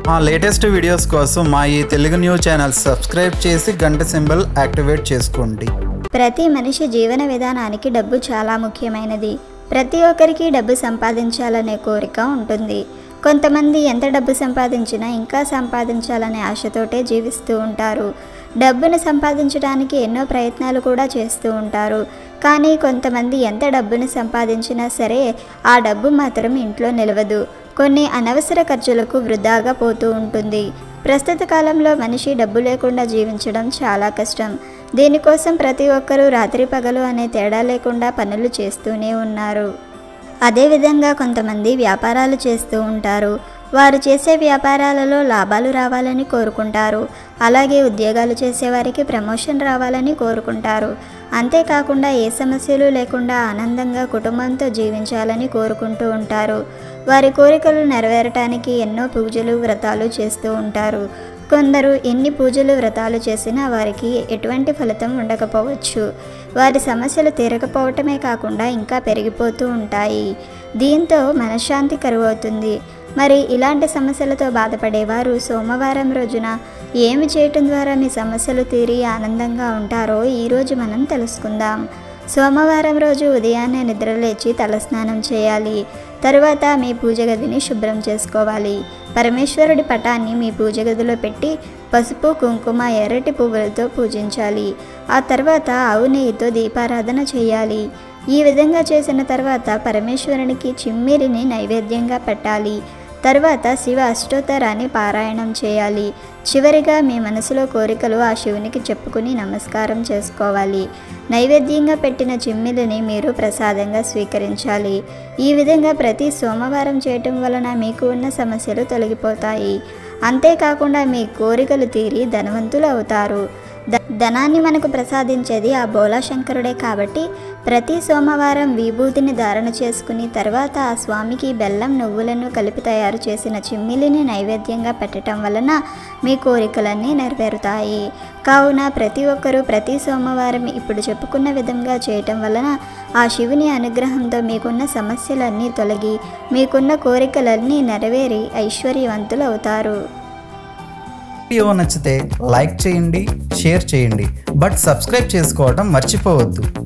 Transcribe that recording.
మా latest videos కోసం మా ఈ తెలుగు న్యూస్ ఛానల్ సబ్స్క్రైబ్ చేసి గంట సింబల్ యాక్టివేట్ చేసుకోండి ప్రతి మనిషి జీవన విధానానికి డబ్బు చాలా ముఖ్యమైనది ప్రతి ఒక్కరికి డబ్బు సంపాదించాలనే కోరిక ఉంటుంది కొంతమంది ఎంత డబ్బు సంపాదించినా ఇంకా సంపాదించాలనే ఆశతోటే జీవిస్తూ ఉంటారు డబ్బును సంపాదించడానికి ఎన్నో ప్రయత్నాలు కూడా చేస్తూ ఉంటారు కానీ కొంతమంది ఎంత డబ్బును సంపాదించినా సరే ఆ డబ్బు మాత్రం ఇంట్లో నిలవదు కొన్ని అనవసర ఖర్చులకు వృధాగా పోతూ ఉంటుంది ప్రస్తుత కాలంలో మనిషి డబ్బు లేకుండా జీవించడం చాలా కష్టం దీనికోసం ప్రతి ఒక్కరూ రాత్రి పగలు అనే తేడా లేకుండా పనులు చేస్తూనే ఉన్నారు అదేవిధంగా కొంతమంది వ్యాపారాలు చేస్తూ ఉంటారు వారు చేసే వ్యాపారాలలో లాభాలు రావాలని కోరుకుంటారు అలాగే ఉద్యోగాలు చేసేవారికి ప్రమోషన్ రావాలని కోరుకుంటారు అంతేకాకుండా ఏ సమస్యలు లేకుండా ఆనందంగా కుటుంబంతో జీవించాలని కోరుకుంటూ ఉంటారు వారి కోరికలు నెరవేరటానికి ఎన్నో పూజలు వ్రతాలు చేస్తూ ఉంటారు కొందరు ఎన్ని పూజలు వ్రతాలు చేసినా వారికి ఎటువంటి ఫలితం ఉండకపోవచ్చు వారి సమస్యలు తీరకపోవటమే కాకుండా ఇంకా పెరిగిపోతూ ఉంటాయి దీంతో మనశ్శాంతి కరువవుతుంది మరి ఇలాంటి సమస్యలతో బాధపడేవారు సోమవారం రోజున ఏమి చేయటం ద్వారా మీ సమస్యలు తీరి ఆనందంగా ఉంటారో ఈరోజు మనం తెలుసుకుందాం సోమవారం రోజు ఉదయాన్నే నిద్రలేచి తలస్నానం చేయాలి తరువాత మీ పూజ గదిని శుభ్రం చేసుకోవాలి పరమేశ్వరుడి పటాన్ని మీ పూజ గదిలో పెట్టి పసుపు కుంకుమ ఎర్రటి పువ్వులతో పూజించాలి ఆ తర్వాత ఆవు నెయ్యితో దీపారాధన చేయాలి ఈ విధంగా చేసిన తర్వాత పరమేశ్వరునికి చిమ్మిరిని నైవేద్యంగా పెట్టాలి తర్వాత శివ అష్టోత్తరాన్ని పారాయణం చేయాలి చివరిగా మీ మనసులో కోరికలు ఆ శివునికి చెప్పుకుని నమస్కారం చేసుకోవాలి నైవేద్యంగా పెట్టిన చిమ్మిలిని మీరు ప్రసాదంగా స్వీకరించాలి ఈ విధంగా ప్రతి సోమవారం చేయటం వలన మీకు ఉన్న సమస్యలు తొలగిపోతాయి అంతేకాకుండా మీ కోరికలు తీరి ధనవంతులు అవుతారు ద- ధనాన్ని మనకు ప్రసాదించేది ఆ బోలా శంకరుడే కాబట్టి ప్రతి సోమవారం విభూతిని ధారణ చేసుకుని తర్వాత ఆ స్వామికి బెల్లం నువ్వులను కలిపి తయారు చేసిన చిమ్మిలిని నైవేద్యంగా పెట్టడం వలన మీ కోరికలన్నీ నెరవేరుతాయి కావున ప్రతి ఒక్కరూ ప్రతి సోమవారం ఇప్పుడు చెప్పుకున్న విధంగా చేయటం వలన ఆ శివుని అనుగ్రహంతో మీకున్న సమస్యలన్నీ తొలగి మీకున్న కోరికలన్నీ నెరవేరి ఐశ్వర్యవంతులు అవుతారు వీడియో నచ్చితే లైక్ చేయండి షేర్ చేయండి బట్ సబ్స్క్రైబ్ చేసుకోవడం మర్చిపోవద్దు